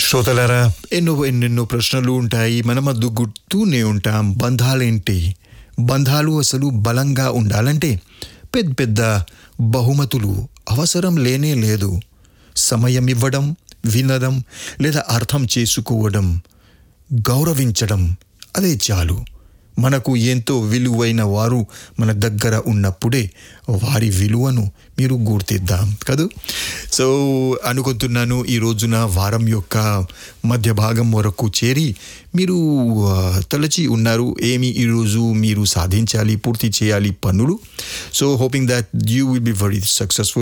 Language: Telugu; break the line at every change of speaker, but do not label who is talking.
శ్రోతలారా ఎన్నో ఎన్నెన్నో ప్రశ్నలు ఉంటాయి మనం అద్దుగుతూనే ఉంటాం బంధాలేంటి బంధాలు అసలు బలంగా ఉండాలంటే పెద్ద పెద్ద బహుమతులు అవసరం లేనే లేదు సమయం ఇవ్వడం వినడం లేదా అర్థం చేసుకోవడం గౌరవించడం అదే చాలు మనకు ఎంతో విలువైన వారు మన దగ్గర ఉన్నప్పుడే వారి విలువను మీరు గుర్తిద్దాం కదూ సో అనుకుంటున్నాను ఈ రోజున వారం యొక్క మధ్య భాగం వరకు చేరి మీరు ఆ, తలచి ఉన్నారు ఏమి ఈరోజు మీరు సాధించాలి పూర్తి చేయాలి పనులు so hoping that you will be very successful